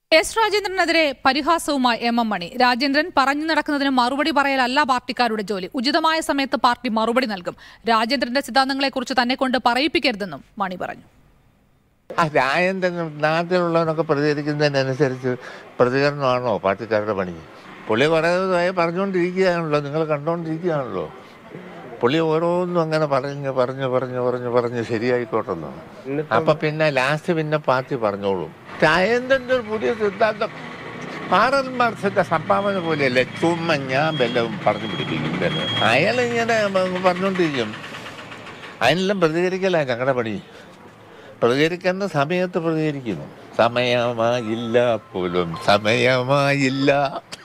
S രാജേന്ദ്രനെതിരെ പരിഹാസവുമായി M M Mani Rajendran പറഞ്ഞു നടക്കുന്നതിന് മറുപടി പറയലല്ല പാർട്ടിക്കാരുടെ ജോലി ഉചിതമായ സമയത്ത് പാർട്ടി മറുപടി നൽകും രാജേന്ദ്രന്റെ സിദ്ധാന്തങ്ങളെക്കുറിച്ച് തന്നെ കൊണ്ട് പറയിപ്പിക്കരുതെന്നും മണി പറഞ്ഞു ആ രാജേന്ദ്രൻ നാട്ടിലുള്ളവനൊക്കെ പ്രതികരിക്കുന്നതിനനുസരിച്ച് പ്രതികരണമാണോ പാർട്ടിക്കാരുടെ പണി പുള്ളി കുറേ ദിവസമായി പറഞ്ഞുകൊണ്ടിരിക്കുകയാണല്ലോ നിങ്ങൾ കണ്ടുകൊണ്ടിരിക്കുകയാണല്ലോ പുള്ളി ഓരോന്നും അങ്ങനെ പറഞ്ഞ് പറഞ്ഞ് പറഞ്ഞ് പറഞ്ഞ് പറഞ്ഞ് ശരിയായിക്കോട്ടെന്നോ അപ്പൊ പിന്നെ ലാസ്റ്റ് പിന്നെ പാർട്ടി പറഞ്ഞോളും രാജേന്ദ്രൻ്റെ ഒരു പുതിയ സിദ്ധാന്തം കാറൽ മാർക്സിന്റെ സംഭാവന പോലെയല്ല ചുമ്മാ ഞാൻ വല്ലതും പറഞ്ഞു പിടിപ്പിക്കും വല്ലതും. അയാൾ ഇങ്ങനെ പറഞ്ഞുകൊണ്ടിരിക്കും അതിനെല്ലാം പ്രതികരിക്കല ഞങ്ങളുടെ പണി പ്രതികരിക്കേണ്ട സമയത്ത് പ്രതികരിക്കുന്നു സമയമായില്ല പോലും സമയമായില്ല